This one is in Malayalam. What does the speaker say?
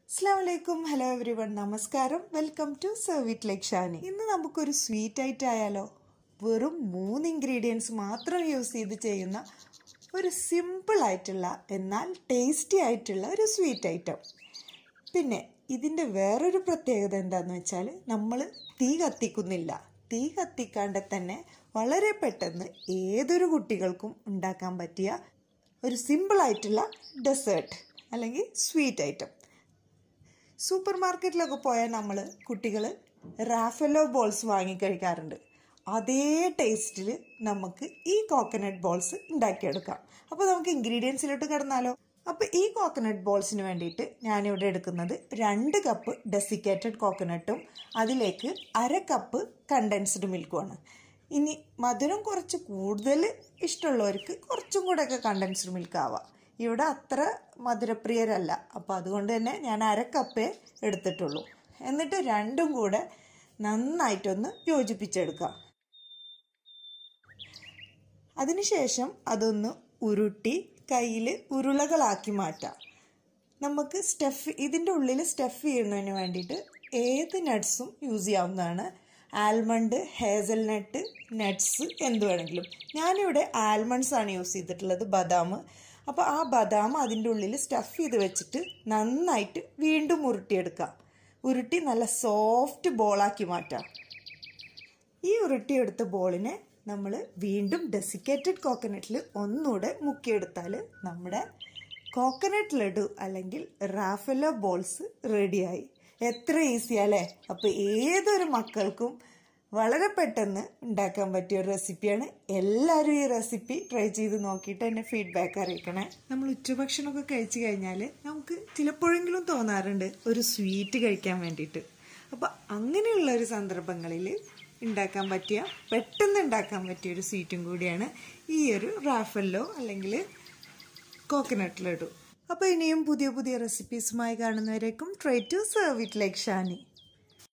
അസ്സാം വലൈക്കും ഹലോ എവരി വൺ നമസ്കാരം welcome to serve it like Shani ഇന്ന് നമുക്കൊരു സ്വീറ്റ് ഐറ്റം ആയാലോ വെറും മൂന്ന് ഇൻഗ്രീഡിയൻസ് മാത്രം യൂസ് ചെയ്ത് ചെയ്യുന്ന ഒരു സിമ്പിൾ ആയിട്ടുള്ള എന്നാൽ ടേസ്റ്റി ആയിട്ടുള്ള ഒരു സ്വീറ്റ് ഐറ്റം പിന്നെ ഇതിൻ്റെ വേറൊരു പ്രത്യേകത എന്താന്ന് വെച്ചാൽ നമ്മൾ തീ കത്തിക്കുന്നില്ല തീ കത്തിക്കാണ്ട് തന്നെ വളരെ പെട്ടെന്ന് ഏതൊരു കുട്ടികൾക്കും ഉണ്ടാക്കാൻ പറ്റിയ ഒരു സിമ്പിൾ ആയിട്ടുള്ള ഡെസേർട്ട് അല്ലെങ്കിൽ സ്വീറ്റ് ഐറ്റം സൂപ്പർ മാർക്കറ്റിലൊക്കെ പോയാൽ നമ്മൾ കുട്ടികൾ റാഫലോ ബോൾസ് വാങ്ങിക്കഴിക്കാറുണ്ട് അതേ ടേസ്റ്റിൽ നമുക്ക് ഈ കോക്കനട്ട് ബോൾസ് ഉണ്ടാക്കിയെടുക്കാം അപ്പോൾ നമുക്ക് ഇൻഗ്രീഡിയൻസിലോട്ട് കിടന്നാലോ അപ്പോൾ ഈ കോക്കനട്ട് ബോൾസിന് വേണ്ടിയിട്ട് ഞാനിവിടെ എടുക്കുന്നത് രണ്ട് കപ്പ് ഡെസിക്കേറ്റഡ് കോക്കനട്ടും അതിലേക്ക് അര കപ്പ് കണ്ടൻസ്ഡ് മിൽക്കുമാണ് ഇനി മധുരം കുറച്ച് കൂടുതൽ ഇഷ്ടമുള്ളവർക്ക് കുറച്ചും കൂടെയൊക്കെ കണ്ടൻസ്ഡ് മിൽക്ക് ആവാം ഇവിടെ അത്ര മധുരപ്രിയരല്ല അപ്പോൾ അതുകൊണ്ട് തന്നെ ഞാൻ അര കപ്പേ എടുത്തിട്ടുള്ളൂ എന്നിട്ട് രണ്ടും കൂടെ നന്നായിട്ടൊന്ന് യോജിപ്പിച്ചെടുക്കാം അതിനുശേഷം അതൊന്ന് ഉരുട്ടി കയ്യിൽ ഉരുളകളാക്കി മാറ്റാം നമുക്ക് സ്റ്റഫ് ഇതിൻ്റെ ഉള്ളിൽ സ്റ്റഫ് ചെയ്യുന്നതിന് വേണ്ടിയിട്ട് ഏത് നട്ട്സും യൂസ് ചെയ്യാവുന്നതാണ് ആൽമണ്ട് ഹേസൽനട്ട് നട്ട്സ് എന്ത് വേണമെങ്കിലും ഞാനിവിടെ ആൽമണ്ട്സ് ആണ് യൂസ് ചെയ്തിട്ടുള്ളത് ബദാം അപ്പോൾ ആ ബദാം അതിൻ്റെ ഉള്ളിൽ സ്റ്റഫ് ചെയ്ത് വെച്ചിട്ട് നന്നായിട്ട് വീണ്ടും ഉരുട്ടിയെടുക്കാം ഉരുട്ടി നല്ല സോഫ്റ്റ് ബോളാക്കി മാറ്റാം ഈ ഉരുട്ടിയെടുത്ത ബോളിനെ നമ്മൾ വീണ്ടും ഡെസിക്കേറ്റഡ് കോക്കനട്ടിൽ ഒന്നുകൂടെ മുക്കിയെടുത്താൽ നമ്മുടെ കോക്കനട്ട് ലഡു അല്ലെങ്കിൽ റാഫലോ ബോൾസ് റെഡിയായി എത്ര ഈസി അല്ലേ അപ്പോൾ ഏതൊരു മക്കൾക്കും വളരെ പെട്ടെന്ന് ഉണ്ടാക്കാൻ പറ്റിയ ഒരു റെസിപ്പിയാണ് എല്ലാവരും ഈ റെസിപ്പി ട്രൈ ചെയ്ത് നോക്കിയിട്ട് എന്നെ ഫീഡ്ബാക്ക് അറിയിക്കണേ നമ്മൾ ഉച്ചഭക്ഷണമൊക്കെ കഴിച്ചു കഴിഞ്ഞാൽ നമുക്ക് ചിലപ്പോഴെങ്കിലും തോന്നാറുണ്ട് ഒരു സ്വീറ്റ് കഴിക്കാൻ വേണ്ടിയിട്ട് അപ്പോൾ അങ്ങനെയുള്ള ഒരു സന്ദർഭങ്ങളിൽ ഉണ്ടാക്കാൻ പറ്റിയ പെട്ടെന്ന് ഉണ്ടാക്കാൻ പറ്റിയ ഒരു സ്വീറ്റും കൂടിയാണ് ഈ ഒരു റാഫല്ലോ അല്ലെങ്കിൽ കോക്കനട്ട് ലഡു അപ്പോൾ ഇനിയും പുതിയ പുതിയ റെസിപ്പീസുമായി കാണുന്നവരേക്കും try to serve it like Shani